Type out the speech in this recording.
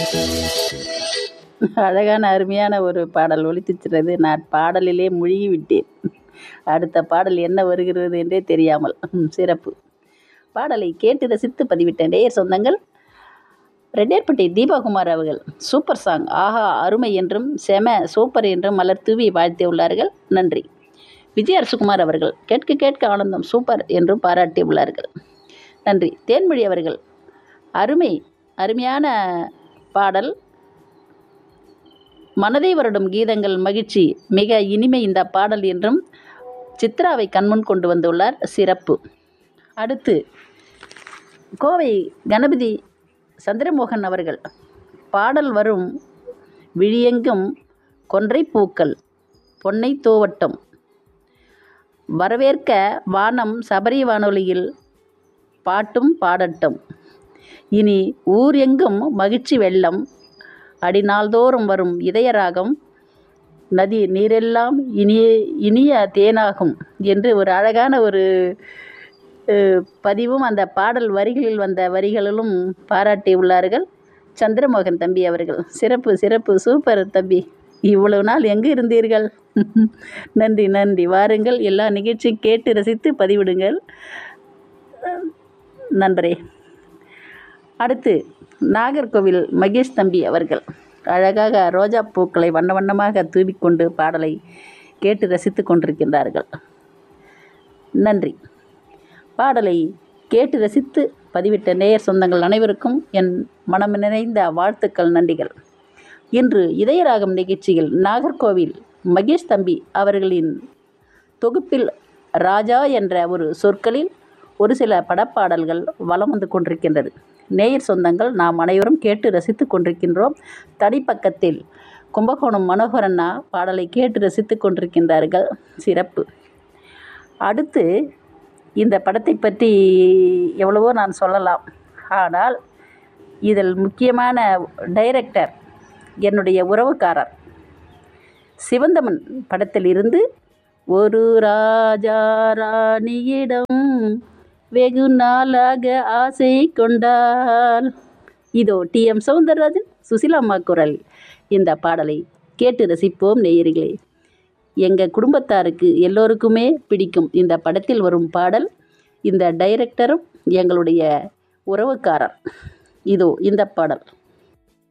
அழகான அருமையான ஒரு பாடல் ஒலித்துச்சிறது நான் பாடலிலே முழுகி விட்டேன் அடுத்த பாடல் என்ன வருகிறது என்றே தெரியாமல் ம், சிறப்பு பாடலை கேட்டு ரசித்து பதிவிட்ட நேயர் சொந்தங்கள் ரெட்டேர்பட்டி தீபாகுமார் அவர்கள் சூப்பர் சாங் ஆஹா அருமை என்றும் செம சூப்பர் என்றும் மலர் தூவி வாழ்த்தியுள்ளார்கள் நன்றி விஜய் அரசுகுமார் அவர்கள் கேட்க கேட்க ஆனந்தம் சூப்பர் என்றும் பாராட்டியுள்ளார்கள் நன்றி தேன்மொழி அவர்கள் அருமை அருமையான பாடல் மனதை வருடும் கீதங்கள் மகிழ்ச்சி மிக இனிமை இந்த பாடல் என்றும் சித்ராவை கண்முன் கொண்டு வந்துள்ளார் சிறப்பு அடுத்து கோவை கணபதி சந்திரமோகன் அவர்கள் பாடல் வரும் விழியெங்கும் கொன்றை பூக்கள் பொன்னை தோவட்டம் வரவேற்க வானம் சபரி வானொலியில் பாட்டும் பாடட்டும் இனி ஊர் எங்கும் மகிழ்ச்சி வெள்ளம் அடிநாள்தோறும் வரும் இதயராகம் நதி நீரெல்லாம் இனிய இனிய தேனாகும் என்று ஒரு அழகான ஒரு அஹ், பதிவும் அந்த பாடல் வரிகளில் வந்த வரிகளிலும் பாராட்டியுள்ளார்கள் சந்திரமோகன் தம்பி அவர்கள் சிறப்பு சிறப்பு சூப்பர் தம்பி இவ்வளவு நாள் எங்கு இருந்தீர்கள் நன்றி நன்றி வாருங்கள் எல்லா நிகழ்ச்சியும் கேட்டு ரசித்து பதிவிடுங்கள் நன்றே அடுத்து நாகர்கோவில் மகேஷ் தம்பி அவர்கள் அழகாக ரோஜா பூக்களை வண்ண வண்ணமாக தூவிக்கொண்டு பாடலை கேட்டு ரசித்து கொண்டிருக்கின்றார்கள் நன்றி பாடலை கேட்டு ரசித்து பதிவிட்ட நேயர் சொந்தங்கள் அனைவருக்கும் என் மனம் நிறைந்த வாழ்த்துக்கள் நன்றிகள் இன்று இதயராகம் நிகழ்ச்சியில் நாகர்கோவில் மகேஷ் தம்பி அவர்களின் தொகுப்பில் ராஜா என்ற ஒரு சொற்களில் ஒரு சில படப்பாடல்கள் வலம் வந்து கொண்டிருக்கின்றது நேயர் சொந்தங்கள் நாம் அனைவரும் கேட்டு ரசித்து கொண்டிருக்கின்றோம் தனிப்பக்கத்தில் கும்பகோணம் மனோகரண்ணா பாடலை கேட்டு ரசித்து கொண்டிருக்கின்றார்கள் சிறப்பு அடுத்து இந்த படத்தை பற்றி எவ்வளவோ நான் சொல்லலாம் ஆனால் இதில் முக்கியமான டைரக்டர் என்னுடைய உறவுக்காரர் சிவந்தமன் படத்தில் இருந்து ஒரு ராஜா ராணியிடம் வெகு நாளாக ஆசை கொண்டால் இதோ டி எம் சௌந்தரராஜன் சுசிலாம்மா குரல் இந்த பாடலை கேட்டு ரசிப்போம் நேயர்களே எங்கள் குடும்பத்தாருக்கு எல்லோருக்குமே பிடிக்கும் இந்த படத்தில் வரும் பாடல் இந்த டைரக்டரும் எங்களுடைய உறவுக்காரர் இதோ இந்த பாடல்